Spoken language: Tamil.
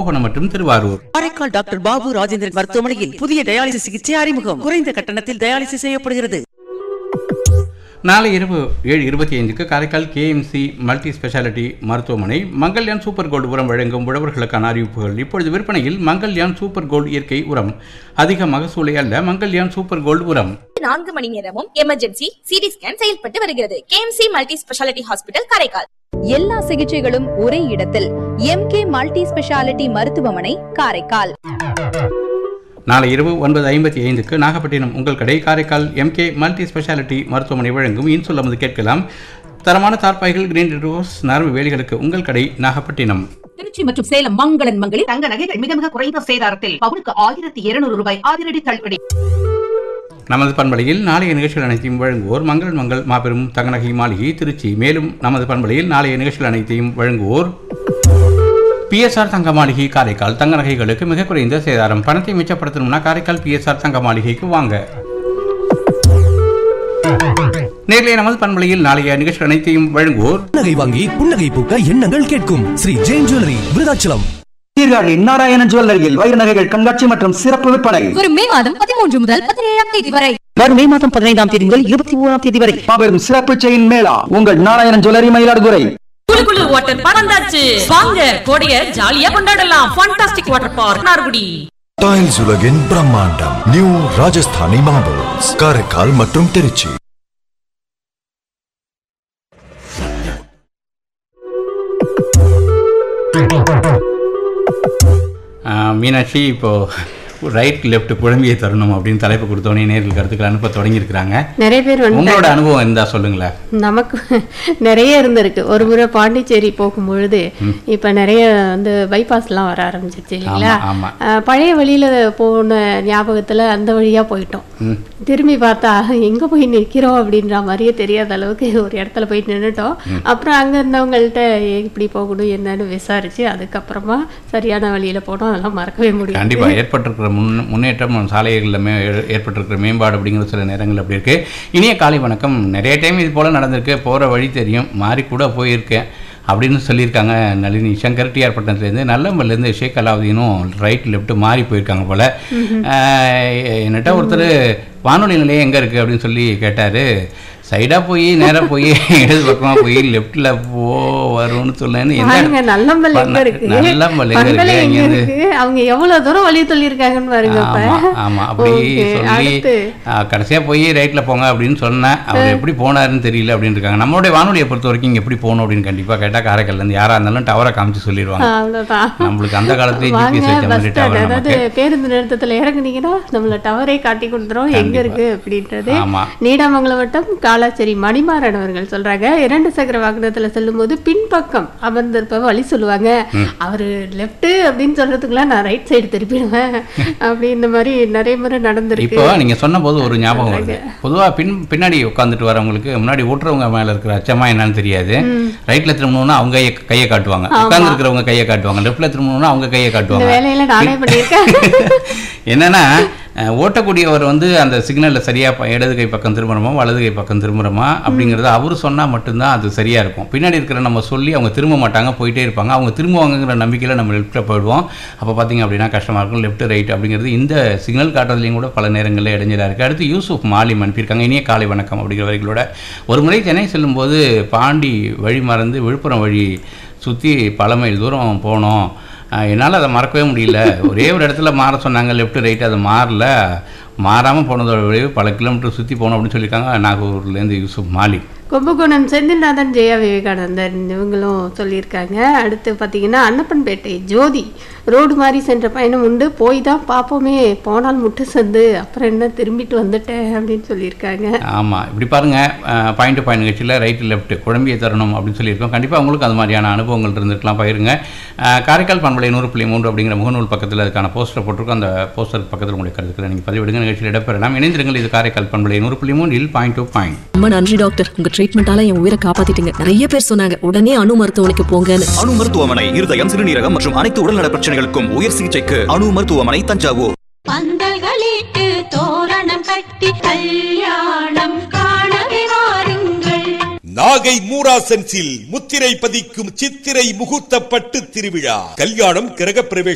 கும்பகோணம் மற்றும் திருவாரூர் காரைக்கால் டாக்டர் பாபு ராஜேந்திரன் மருத்துவமனையில் புதிய டயாலிசிஸ் சிகிச்சை அறிமுகம் குறைந்த கட்டணத்தில் டயாலிசிஸ் செய்யப்படுகிறது நாளை இரவு ஏழு இருபத்தி ஐந்துக்கு காரைக்கால் கேஎம்சி மல்டி ஸ்பெஷாலிட்டி மருத்துவமனை மங்கல்யான் சூப்பர் கோல்டு உரம் வழங்கும் உழவர்களுக்கான அறிவிப்புகள் இப்பொழுது விற்பனையில் மங்கல்யான் சூப்பர் கோல்டு இயற்கை உரம் அதிக மகசூலை அல்ல மங்கல்யான் சூப்பர் கோல்டு உரம் நான்கு மணி நேரமும் எமர்ஜென்சி சிடி ஸ்கேன் செயல்பட்டு வருகிறது KMC multi speciality hospital Karaikal எல்லா சிகிச்சைகளும் ஒரே இடத்தில் எம்கே மல்டி ஸ்பெஷாலிட்டி மருத்துவமனை காரைக்கால் நாளை இரவு ஒன்பது ஐம்பத்தி ஐந்துக்கு நாகப்பட்டினம் உங்கள் கடை காரைக்கால் எம்கே மல்டி ஸ்பெஷாலிட்டி மருத்துவமனை வழங்கும் இன்சொல் அமது கேட்கலாம் தரமான தார்பாய்கள் கிரீன் ரோஸ் நரம்பு வேலிகளுக்கு உங்கள் கடை நாகப்பட்டினம் திருச்சி மற்றும் சேலம் மங்களன் மங்களில் தங்க நகைகள் மிக மிக குறைந்த சேதாரத்தில் பவுனுக்கு ஆயிரத்தி இருநூறு ரூபாய் அதிரடி தள்ளுபடி நமது பண்பலையில் நாளைய நிகழ்ச்சிகள் அனைத்தையும் வழங்குவோர் மங்களன் மங்கள் மாபெரும் தங்கநகை மாளிகை திருச்சி மேலும் நமது பண்பலையில் நாளைய நிகழ்ச்சிகள் அனைத்தையும் வழங்குவோர் பிஎஸ்ஆர் தங்க மாளிகை காரைக்கால் தங்க நகைகளுக்கு மிக குறைந்த சேதாரம் பணத்தை மிச்சப்படுத்தணும்னா காரைக்கால் பிஎஸ்ஆர் தங்க மாளிகைக்கு வாங்க நேர்களை நமது பண்பலையில் நாளைய நிகழ்ச்சிகள் அனைத்தையும் வழங்குவோர் புன்னகை வாங்கி புன்னகை பூக்க எண்ணங்கள் கேட்கும் ஸ்ரீ ஜெயின் ஜுவல்லரி விருதாச்சலம் சீர்காழி நாராயணன் ஜுவல்லரியில் வைர நகைகள் கண்காட்சி மற்றும் சிறப்பு விற்பனை வரும் மே மாதம் பதிமூன்று முதல் பதினேழாம் தேதி வரை வரும் மே மாதம் பதினைந்தாம் தேதி முதல் இருபத்தி மூணாம் தேதி வரை மாபெரும் சிறப்பு செயின் மேளா உங்கள் நாராயணன் ஜுவல்லரி மயிலாடுதுறை குளு குளு வாட்டர் பார்க் வந்தாச்சு வாங்க கோடைய ஜாலியா கொண்டாடலாம் fantastic water park Narkudi tiles உலகின் பிரம்மாண்டம் நியூ ராஜஸ்தானி மார்பிள்ஸ் காரைக்கால் மற்றும் திருச்சி ஆஹ், மீனாட்சி இப்போ ரைட் லெஃப்ட் குழம்பியை தரணும் அப்படின்னு தலைப்பு கொடுத்தோடனே நேரில் கருத்துக்கள் அனுப்ப தொடங்கியிருக்கிறாங்க நிறைய பேர் வந்து உங்களோட அனுபவம் இருந்தா சொல்லுங்களேன் நமக்கு நிறைய இருந்திருக்கு ஒரு முறை பாண்டிச்சேரி போகும்பொழுது இப்ப நிறைய வந்து பைபாஸ்லாம் வர ஆரம்பிச்சிருச்சு இல்லைங்களா ஆமா, ஆமா. அஹ், பழைய வழியில போன ஞாபகத்துல அந்த வழியா போயிட்டோம் ம். திரும்பி பார்த்தா எங்க போய் நிக்கிறோம் அப்படின்ற மாதிரியே தெரியாத அளவுக்கு ஒரு இடத்துல போய் நின்னுட்டோம் அப்புறம் அங்க இருந்தவங்கள்ட்ட இப்படி போகணும் என்னன்னு விசாரிச்சு அதுக்கப்புறமா சரியான வழியில போனோம் அதெல்லாம் மறக்கவே முடியும் கண்டிப்பா ஏற்பட்டிருக்கிற முன் முன்னேற்றம் சாலைகளில் மே ஏற்பட்டிருக்கிற மேம்பாடு அப்படிங்கிற சில நேரங்கள் அப்படி இருக்கு இனிய காலை வணக்கம் நிறைய டைம் இது போல நடந்திருக்கு போற வழி தெரியும் மாறி கூட போயிருக்கேன் அப்படின்னு சொல்லியிருக்காங்க நளினி சங்கர் டிஆர் பட்டணத்துலேருந்து நல்லம்பல்லேருந்து ஷேக் அலாவுதீனும் ரைட் லெஃப்ட் மாறி போயிருக்காங்க போல ஆஹ் என்கிட்ட ஒருத்தர் வானொலி நிலையம் எங்கே இருக்குது அப்படின்னு சொல்லி கேட்டார் சைடாக போய் நேராக போய் இடது பக்கமாக போய் லெஃப்ட்டில் போ வரும்னு சொன்னேன்னு பாருங்க நல்லம்பல் எங்க இருக்கு நல்லம்பல் எங்கே பண்பலை இருக்குது எங்க இங்கேருந்து இருக்கு அவங்க எவ்வளவு தூரம் வழி சொல்லியிருக்காங்கன்னு பாருங்க இப்ப ஆமா ஆமா அப்படி Okay, சொல்லி அடுத்து ஆ, கடைசியா போய் ரைட்ல போங்க அப்படின்னு சொன்னேன் அவர் எப்படி போனாருன்னு தெரியல அப்படின்னு இருக்காங்க நம்மளுடைய வானொலியை பொறுத்த வரைக்கும் இங்க எப்படி போகணும் அப்படின்னு கண்டிப்பா கேட்டா காரைக்கால்ல இருந்து யாரா இருந்தாலும் டவரை காமிச்சு சொல்லிடுவாங்க அவ்வளவுதான் நம்மளுக்கு அந்த காலத்துலயே வாங்க ஜிபிஎஸ் வச்ச பஸ் மாதிரி ஸ்டாண்ட் டவர் அதாவது நமக்கு பேருந்து நிறுத்தத்துல இறங்குனீங்கன்னா நம்மள டவரே காட்டி கொடுத்துரும் எங்க கண்டிப்பா. இருக்கு அப்படின்றது ஆமா. நீடாமங்கலம் வட்டம் காலாச்சேரி மணிமாறன் அவர்கள் சொல்றாங்க இரண்டு சக்கர வாகனத்துல செல்லும்போது பின்பக்கம் அமர்ந்திருப்ப வழி சொல்லுவாங்க அவரு லெஃப்ட் அப்படின்னு சொல்றதுக்குள்ள நான் ரைட் சைடு திருப்பிடுவேன் அப்படி இந்த மாதிரி நிறைய முறை நடந்திருக்கு இப்போ நீங்க சொன்ன போது ஒரு ஞாபகம் வருது பொதுவா பின் பின்னாடி உட்காந்துட்டு வரவங்களுக்கு முன்னாடி ஓட்டுறவங்க மேல இருக்கிற அச்சமா என்னன்னு தெரியாது ரைட்ல திரும்பணும்னா அவங்க கையை- கையை காட்டுவாங்க உட்கார்ந்து இருக்கிறவங்க கையை காட்டுவாங்க லெஃப்ட்ல திரும்பணும்னா அவங்க கையை இந்த காட்டுவாங்க வேலையில நானே பண்ணியிருக்கேன் என்னன்னா அஹ், ஓட்டக்கூடியவர் வந்து அந்த சிக்னல்ல சரியா ப- இடது கை பக்கம் திரும்புறோமா வலது கை பக்கம் திரும்புறோமா அப்படிங்கறத அவரு சொன்னா மட்டும்தான் அது சரியா இருக்கும் பின்னாடி இருக்கிற நம்ம சொல்லி அவங்க திரும்ப மாட்டாங்க போயிட்டே இருப்பாங்க அவங்க திரும்புவாங்கங்கிற நம்பிக்கையில நம்ம லெஃப்ட்ல போயிடுவோம் அப்போ பார்த்தீங்க அப்படின்னா கஷ்டமா இருக்கும் லெஃப்ட் ரைட் அப்படிங்கிறது இந்த சிக்னல் காட்டுறதுலையும் கூட பல நேரங்களில் இடைஞ்சலா இருக்கு அடுத்து யூசுப் மாலிம் அனுப்பியிருக்காங்க இனிய காலை வணக்கம் அப்படிங்கிற வரிகளோட ஒரு முறை சென்னை செல்லும்போது பாண்டி வழி மறந்து விழுப்புரம் வழி சுற்றி பல மைல் தூரம் போனோம் என்னால் அதை மறக்கவே முடியல ஒரே ஒரு இடத்துல மாற சொன்னாங்க லெஃப்ட் ரைட் அதை மாறல மாறாமல் போனதோட விளைவு பல கிலோமீட்டர் சுற்றி போனோம் அப்படின்னு சொல்லியிருக்காங்க நாகூர்லேருந்து யூசுப் மாலிக் கும்பகோணம் செந்தில்நாதன் ஜெயா விவேகானந்தர் இவங்களும் சொல்லியிருக்காங்க அடுத்து பார்த்தீங்கன்னா அன்னப்பன்பேட்டை ஜோதி ரோடு மாதிரி சென்ற பயணம் உண்டு போய் தான் பார்ப்போமே போனால் முட்டு சந்து அப்புறம் என்ன திரும்பிட்டு வந்துட்டேன் அப்படின்னு சொல்லியிருக்காங்க ஆமாம் இப்படி பாருங்கள் பாயிண்ட் டு பாயிண்ட் நிகழ்ச்சியில் ரைட்டு லெஃப்ட் குழம்பிய தரணும் அப்படின்னு சொல்லியிருக்கோம் கண்டிப்பாக உங்களுக்கு அது மாதிரியான அனுபவங்கள் இருந்திருக்கலாம் பயிருங்க அஹ், காரைக்கால் பண்பலை நூறு புள்ளி மூன்று அப்படிங்கிற முகநூல் பக்கத்தில் அதுக்கான போஸ்டர் போட்டிருக்கோம் அந்த போஸ்டர் பக்கத்தில் உங்களுடைய கருத்துக்களை நீங்கள் பதிவிடுங்க நிகழ்ச்சியில் இடம்பெறலாம் இணைந்திருங்கள் இது காரைக்கால் பண்பலை நூறு புள்ளி மூன்றில் பாயிண்ட் டு பாயிண்ட் ரொம்ப நன்றி டாக்டர் உங்க ட்ரீட்மெண்டால என் உயிரை காப்பாத்திட்டீங்க நிறைய பேர் சொன்னாங்க உடனே அணு மருத்துவமனைக்கு போங்கன்னு அணு மருத்துவமனை இருதயம் சிறுநீரகம் மற்றும் அனைத்து உடல்நல பிரச்சனைகளுக்கும் உயர் சிகிச்சைக்கு அணு மருத்துவமனை தஞ்சாவூர் பந்தல்களிட்டு தோரணம் கட்டி கல்யாணம் காணவே வாருங்கள் நாகை மூராசன்ஸில் முத்திரை பதிக்கும் சித்திரை முகூர்த்த பட்டு திருவிழா கல்யாணம் கிரகப்பிரவேசம்